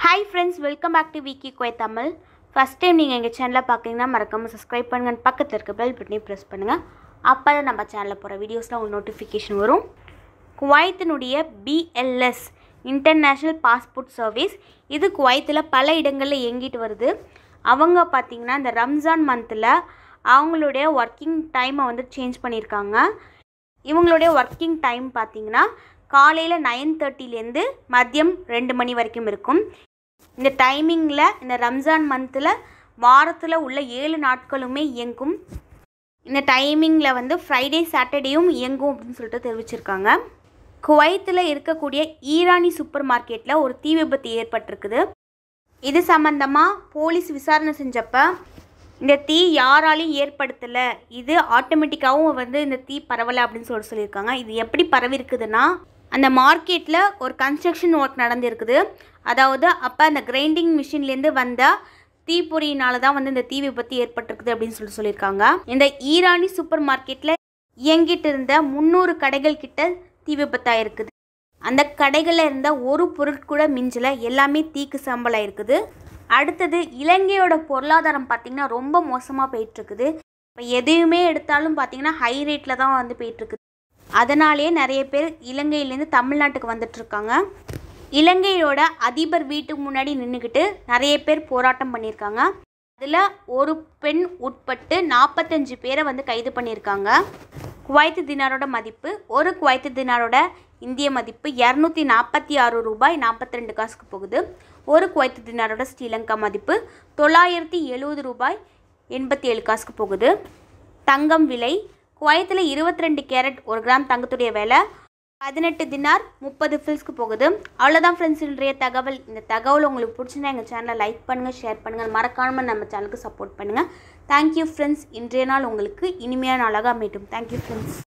hi friends welcome back to Vicky Koi Tamil first time நீங்கள் எங்கள் சேனலை பார்க்குறீங்கன்னா மறக்காமல் சப்ஸ்கிரைப் பண்ணுங்க பக்கத்தில் இருக்க பெல் பட்டனையும் ப்ரெஸ் பண்ணுங்கள் அப்போ தான் நம்ம சேனலில் போகிற வீடியோஸில் உங்களுக்கு நோட்டிஃபிகேஷன் வரும் குவைத்தினுடைய பிஎல்எஸ் இன்டர்நேஷ்னல் பாஸ்போர்ட் சர்வீஸ் இது குவைத்தில் பல இடங்களில் இயங்கிட்டு வருது அவங்க பார்த்திங்கன்னா இந்த ரம்ஜான் மந்தில் அவங்களுடைய ஒர்க்கிங் டைமை வந்து சேஞ்ச் பண்ணியிருக்காங்க இவங்களுடைய ஒர்க்கிங் டைம் பார்த்தீங்கன்னா காலையில் நைன் தேர்ட்டிலேருந்து மதியம் ரெண்டு மணி வரைக்கும் இருக்கும் இந்த டைமிங்கில் இந்த ரம்ஜான் மந்தில் வாரத்தில் உள்ள ஏழு நாட்களுமே இயங்கும் இந்த டைமிங்கில் வந்து ஃப்ரைடே சாட்டர்டேயும் இயங்கும் அப்படின்னு சொல்லிட்டு தெரிவிச்சிருக்காங்க குவைத்தில் இருக்கக்கூடிய ஈரானி சூப்பர் மார்க்கெட்டில் ஒரு தீ விபத்து ஏற்பட்டிருக்குது இது சம்மந்தமாக போலீஸ் விசாரணை செஞ்சப்ப இந்த தீ யாராலையும் ஏற்படுத்தலை இது ஆட்டோமேட்டிக்காகவும் வந்து இந்த தீ பரவலை அப்படின்னு சொல்லி சொல்லியிருக்காங்க இது எப்படி பரவி இருக்குதுன்னா அந்த மார்க்கெட்டில் ஒரு கன்ஸ்ட்ரக்ஷன் ஒர்க் நடந்திருக்குது அதாவது அப்போ அந்த கிரைண்டிங் மிஷின்லேருந்து வந்த தீப்பொறியினால தான் வந்து இந்த தீ விபத்து ஏற்பட்டிருக்குது அப்படின்னு சொல்லி சொல்லியிருக்காங்க இந்த ஈரானி சூப்பர் மார்க்கெட்டில் இயங்கிட்டு இருந்த முந்நூறு கடைகள் கிட்ட தீ விபத்தாக இருக்குது அந்த கடைகளில் இருந்த ஒரு பொருள் கூட மிஞ்சல எல்லாமே தீக்கு சம்பளம் இருக்குது அடுத்தது இலங்கையோட பொருளாதாரம் பார்த்திங்கன்னா ரொம்ப மோசமாக போயிட்டுருக்குது இப்போ எதையுமே எடுத்தாலும் பார்த்திங்கன்னா ஹை ரேட்டில் தான் வந்து போயிட்டுருக்குது அதனாலேயே நிறைய பேர் இலங்கையிலேருந்து தமிழ்நாட்டுக்கு வந்துட்டுருக்காங்க இலங்கையோட அதிபர் வீட்டுக்கு முன்னாடி நின்றுக்கிட்டு நிறைய பேர் போராட்டம் பண்ணியிருக்காங்க அதில் ஒரு பெண் உட்பட்டு நாற்பத்தஞ்சு பேரை வந்து கைது பண்ணியிருக்காங்க குவைத்து தினாரோட மதிப்பு ஒரு குவைத்து தினாரோட இந்திய மதிப்பு இரநூத்தி நாற்பத்தி ஆறு ரூபாய் நாற்பத்தி ரெண்டு காசுக்கு போகுது ஒரு குவைத்து தினாரோட ஸ்ரீலங்கா மதிப்பு தொள்ளாயிரத்தி எழுபது ரூபாய் எண்பத்தி ஏழு காசுக்கு போகுது தங்கம் விலை குவைத்தில் இருபத்தி ரெண்டு கேரட் ஒரு கிராம் தங்கத்துடைய விலை பதினெட்டு தினார் முப்பது ஃபில்ஸ்க்கு போகுது அவ்வளோதான் ஃப்ரெண்ட்ஸ் இன்றைய தகவல் இந்த தகவல் உங்களுக்கு பிடிச்சிருந்தா எங்கள் சேனலை லைக் பண்ணுங்கள் ஷேர் பண்ணுங்கள் மறக்காமல் நம்ம சேனலுக்கு சப்போர்ட் பண்ணுங்கள் தேங்க்யூ ஃப்ரெண்ட்ஸ் இன்றைய நாள் உங்களுக்கு இனிமையான நாளாக அமையட்டும் தேங்க்யூ ஃப்ரெண்ட்ஸ்